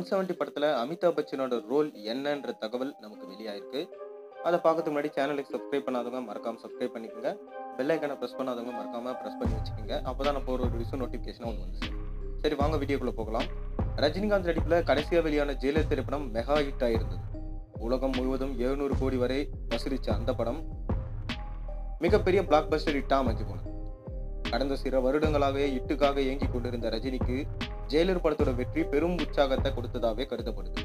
One seventy படத்தில் Amitabh பச்சனோட role என்னன்ற தகவல் நமக்கு வெளியாயிருக்கு அதை பார்க்கறதுக்கு முன்னாடி சேனலுக்கு சப்ஸ்கிரைப் பண்ணாதவங்க மறக்காம சப்ஸ்கிரைப் பண்ணிக்கோங்க பெல் ஐக்கனை ப்ரெஸ் பண்ணாதவங்க மறக்காம ப்ரெஸ் பண்ணி வச்சுக்கோங்க அப்போ தான் நான் போகிற ஒரு விஷயம் நோட்டிஃபிகேஷன் ஒன்று வந்து சேரும். சரி வாங்க வீடியோக்குள்ளே போகலாம் ரஜினிகாந்த் நடிப்பில் கடைசியாக வெளியான ஜெயிலர் திரைப்படம் மெகா ஹிட் ஆயிருந்தது உலகம் முழுவதும் எழுநூறு கோடி வரை வசூலிச்ச அந்த படம் மிகப்பெரிய பிளாக் பஸ்டர் ஹிட்டாக அமைஞ்சு போனது கடந்த சில வருடங்களாகவே இட்டுக்காக இயங்கி கொண்டிருந்த ரஜினிக்கு ஜெயிலர் படத்தோட வெற்றி பெரும் உற்சாகத்தை கொடுத்ததாகவே கருதப்படுது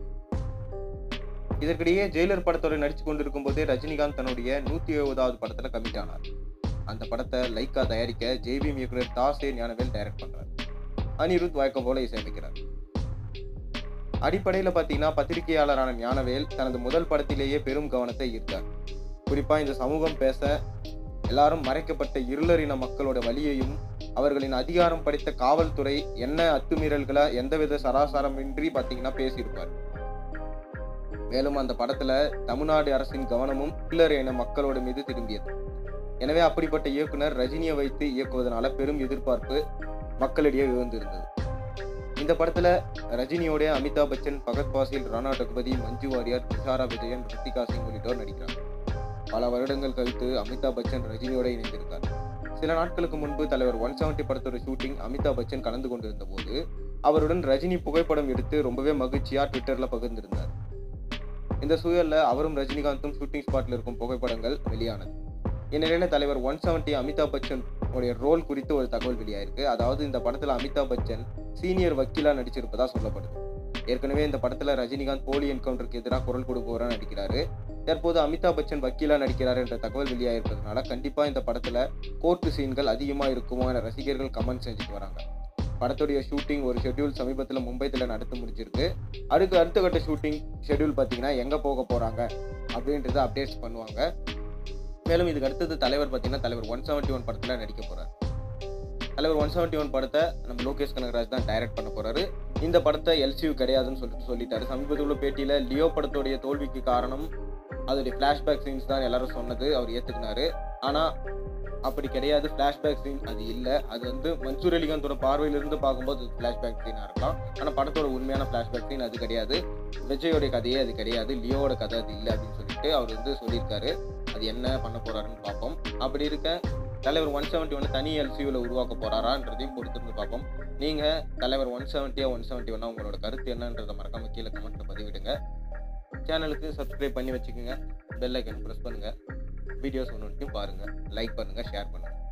இதற்கிடையே ஜெயிலர் படத்தோட நடிச்சு கொண்டிருக்கும் போதே ரஜினிகாந்த் தன்னுடைய நூத்தி எழுபதாவது படத்துல கமிட் ஆனார் அந்த படத்தை லைக்கா தயாரிக்க ஜெய்பீம் இயக்குனர் தாசே ஞானவேல் டைரக்ட் பண்றார் அனிருத் வழக்கம் போல இசையமைக்கிறார் அடிப்படையில் பார்த்தீங்கன்னா பத்திரிகையாளரான ஞானவேல் தனது முதல் படத்திலேயே பெரும் கவனத்தை ஈர்த்தார் குறிப்பா இந்த சமூகம் பேச எல்லாரும் மறைக்கப்பட்ட இருளரின மக்களோட வலியையும் அவர்களின் அதிகாரம் படைத்த காவல்துறை என்ன அத்துமீறல்களை எந்தவித சராசரமின்றி பார்த்தீங்கன்னா பேசியிருப்பார் மேலும் அந்த படத்துல தமிழ்நாடு அரசின் கவனமும் பில்லர் என மக்களோட மீது திரும்பியது எனவே அப்படிப்பட்ட இயக்குனர் ரஜினியை வைத்து இயக்குவதனால பெரும் எதிர்பார்ப்பு மக்களிடையே எழுந்திருந்தது இந்த படத்துல ரஜினியோட அமிதாப் பச்சன் பகத் பாசில் ராணா ரகுபதி மஞ்சு வாரியர் துஷாரா விஜயன் ரித்திகா சிங் உள்ளிட்டோர் நடிக்கிறாங்க பல வருடங்கள் கழித்து அமிதாப் பச்சன் ரஜினியோட இணைந்திருக்கார் சில நாட்களுக்கு முன்பு தலைவர் ஒன் செவன்டி படத்தோட ஷூட்டிங் அமிதாப் பச்சன் கலந்து கொண்டிருந்த போது அவருடன் ரஜினி புகைப்படம் எடுத்து ரொம்பவே மகிழ்ச்சியா ட்விட்டர்ல பகிர்ந்திருந்தார் இந்த சூழல்ல அவரும் ரஜினிகாந்தும் ஷூட்டிங் ஸ்பாட்ல இருக்கும் புகைப்படங்கள் வெளியானது இந்நிலையில தலைவர் ஒன் செவன்டி அமிதாப் பச்சன் உடைய ரோல் குறித்து ஒரு தகவல் வெளியாயிருக்கு அதாவது இந்த படத்துல அமிதாப் பச்சன் சீனியர் வக்கீலா நடிச்சிருப்பதா சொல்லப்படுது ஏற்கனவே இந்த படத்துல ரஜினிகாந்த் போலி என்கவுண்டருக்கு எதிராக குரல் கொடுப்பவரா நடிக்கிறாரு தற்போது அமிதாப் பச்சன் வக்கீலா நடிக்கிறார் என்ற தகவல் வெளியாயிருப்பதனால கண்டிப்பா இந்த படத்துல கோர்ட்டு சீன்கள் அதிகமா இருக்குமோ என ரசிகர்கள் கமெண்ட் செஞ்சுட்டு வராங்க படத்துடைய ஷூட்டிங் ஒரு ஷெட்யூல் சமீபத்தில் மும்பைத்தில் நடந்து முடிஞ்சிருக்கு அடுத்து அடுத்த கட்ட ஷூட்டிங் ஷெட்யூல் பார்த்தீங்கன்னா எங்கே போக போகிறாங்க அப்படின்றத அப்டேட்ஸ் பண்ணுவாங்க மேலும் இதுக்கு அடுத்தது தலைவர் பார்த்தீங்கன்னா தலைவர் ஒன் செவன்ட்டி ஒன் படத்தில் நடிக்க போகிறார் தலைவர் ஒன் செவன்ட்டி ஒன் படத்தை நம்ம லோகேஷ் கனகராஜ் தான் டைரக்ட் பண்ண போறாரு இந்த படத்தை எல்சியூ கிடையாதுன்னு சொல்லிட்டு சொல்லிட்டாரு சமீபத்தில் உள்ள பேட்டியில் லியோ படத்துடைய தோல்விக்கு காரணம் அதோடைய ஃப்ளாஷ்பேக் சீன்ஸ் தான் எல்லாரும் சொன்னது அவர் ஏற்றுக்கினாரு ஆனால் அப்படி கிடையாது ஃப்ளாஷ்பேக் சீன் அது இல்லை அது வந்து மன்சூர் அலிகாந்தோட பார்வையிலிருந்து பார்க்கும்போது ஃப்ளாஷ்பேக் சீனாக இருக்கலாம் ஆனால் படத்தோட உண்மையான ஃப்ளாஷ்பேக் சீன் அது கிடையாது விஜயோடைய கதையே அது கிடையாது லியோவோட கதை அது இல்லை அப்படின்னு சொல்லிட்டு அவர் வந்து சொல்லியிருக்காரு அது என்ன பண்ண போறாருன்னு பார்ப்போம் அப்படி இருக்க தலைவர் ஒன் செவன்ட்டி ஒன்று தனி எல்சியூவில் உருவாக்க போறாரான்றதையும் பொறுத்திருந்து பார்ப்போம் நீங்கள் தலைவர் ஒன் செவன்ட்டியா ஒன் செவன்ட்டி ஒன்னா உங்களோட கருத்து என்னன்றதை மறக்காம கீழே கமெண்ட்ல பதிவிடுங்க சேனலுக்கு சப்ஸ்கிரைப் பண்ணி வச்சுக்கோங்க பெல் ஐக்கன் ப்ரெஸ் பண்ணுங்க வீடியோஸ் ஒன்று பாருங்க லைக் பண்ணுங்க ஷேர் பண்ணுங்க